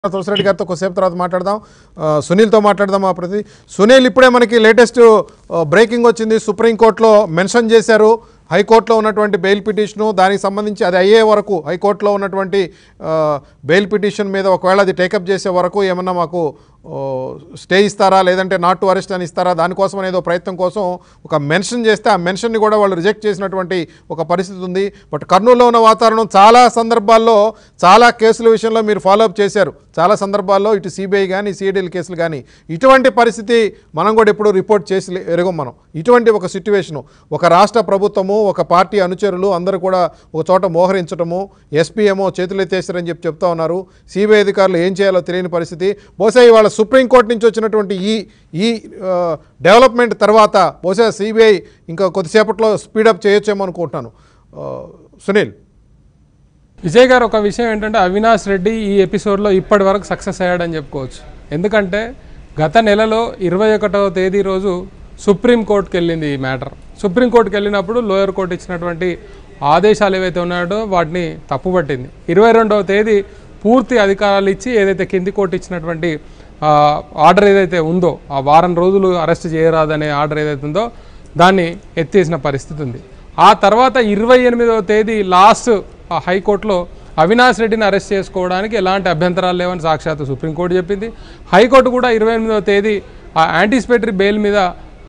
తులసిరెడ్డి గారితో కొద్దిసేపు తర్వాత మాట్లాడదాం ఆ, సునీల్తో మాట్లాడదాం ఆ ప్రతి సునీల్ ఇప్పుడే మనకి లేటెస్ట్ బ్రేకింగ్ వచ్చింది సుప్రీంకోర్టులో మెన్షన్ చేశారు హైకోర్టులో ఉన్నటువంటి బెయిల్ పిటిషను దానికి సంబంధించి అది అయ్యే వరకు హైకోర్టులో ఉన్నటువంటి ఆ, బెయిల్ పిటిషన్ మీద ఒకవేళ అది టేకప్ చేసే వరకు ఏమన్నా మాకు ఓ, స్టే ఇస్తారా లేదంటే నాట్ టు అరెస్ట్ అని ఇస్తారా దానికోసం అనేదో ప్రయత్నం కోసం ఒక మెన్షన్ చేస్తే ఆ మెన్షన్ని కూడా వాళ్ళు రిజెక్ట్ చేసినటువంటి ఒక పరిస్థితి ఉంది బట్ కర్నూలులో ఉన్న వాతావరణం చాలా సందర్భాల్లో చాలా కేసుల విషయంలో మీరు ఫాలోఅప్ చేశారు చాలా సందర్భాల్లో ఇటు సిబిఐ కానీ సిఐడిఎల్ కేసులు కానీ ఇటువంటి పరిస్థితి మనం కూడా ఎప్పుడు రిపోర్ట్ చేసి లే- ఎరగం మనం ఇటువంటి ఒక సిట్యువేషను ఒక రాష్ట్ర ప్రభుత్వము ఒక పార్టీ అనుచరులు అందరూ కూడా ఒక చోట మోహరించటము ఎస్పీ ఏమో చేతులు ఎత్తేస్తారని చెప్పి చెప్తా ఉన్నారు సిబిఐ అధికారులు ఏం చేయాలో తెలియని పరిస్థితి బహుశా ఇవాళ సుప్రీంకోర్టు నుంచి వచ్చినటువంటి ఈ ఈ ఆ, డెవలప్మెంట్ తర్వాత బహుశా సిబిఐ ఇంకా కొద్దిసేపట్లో స్పీడప్ చేయొచ్చేమో అనుకుంటున్నాను ఆ, సునీల్ విజయ్ గారు ఒక విషయం ఏంటంటే అవినాష్ రెడ్డి ఈ ఎపిసోడ్లో ఇప్పటి వరకు సక్సెస్ అయ్యాడని చెప్పుకోవచ్చు ఎందుకంటే గత నెలలో ఇరవై ఒకటవ తేదీ రోజు సుప్రీంకోర్టుకి వెళ్ళింది ఈ మ్యాటర్ సుప్రీంకోర్టుకి వెళ్ళినప్పుడు లోయర్ కోర్టు ఇచ్చినటువంటి ఆదేశాలు ఏవైతే ఉన్నాయో వాటిని తప్పుపట్టింది ఇరవై రెండవ తేదీ పూర్తి అధికారాలు ఇచ్చి ఏదైతే కింది కోర్టు ఇచ్చినటువంటి ఆ, ఆర్డర్ ఏదైతే ఉందో ఆ వారం రోజులు అరెస్ట్ చేయరాదనే ఆర్డర్ ఏదైతే ఉందో దాన్ని ఎత్తేసిన పరిస్థితి ఉంది ఆ తర్వాత ఇరవై ఎనిమిదవ తేదీ లాస్ట్ ఆ హైకోర్టులో అవినాష్ రెడ్డిని అరెస్ట్ చేసుకోవడానికి ఎలాంటి అభ్యంతరాలు లేవని సాక్షాత్తు సుప్రీంకోర్టు చెప్పింది హైకోర్టు కూడా ఇరవై ఎనిమిదవ తేదీ ఆ యాంటిసిపేటరీ బెయిల్ మీద